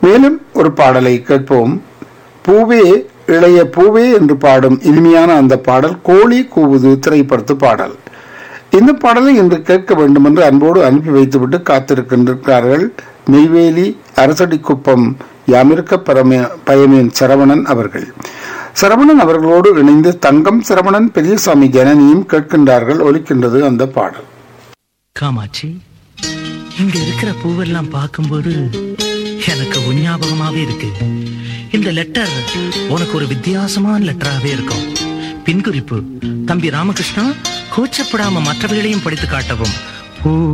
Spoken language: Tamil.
மேலும் ஒரு பாடலை கேட்போம் பூவே இளைய பூவே என்று பாடும் இனிமையான அந்த பாடல் கோழி கூவுது திரைப்படத்து பாடல் இந்த பாடலை இன்று கேட்க வேண்டும் என்று அன்போடு அனுப்பி வைத்துவிட்டு காத்திருக்கின்றார்கள் நெய்வேலி அரசடிக்குப்பம் யாமிருக்க பரம பயமேன் சரவணன் அவர்கள் சரவணன் அவர்களோடு இணைந்து தங்கம் சரவணன் பெரியசாமி ஜனனியும் கேட்கின்றார்கள் ஒலிக்கின்றது அந்த பாடல் காமாட்சி இங்க இருக்கிற பூவெல்லாம் பார்க்கும்போது எனக்கு உன் ஞாபகமாவே இருக்கு இந்த லெட்டர் உனக்கு ஒரு வித்தியாசமான லெட்டராவே இருக்கும் பின்குறிப்பு தம்பி ராமகிருஷ்ணா கூச்சப்படாம மற்றவர்களையும் படித்து காட்டவும் பூ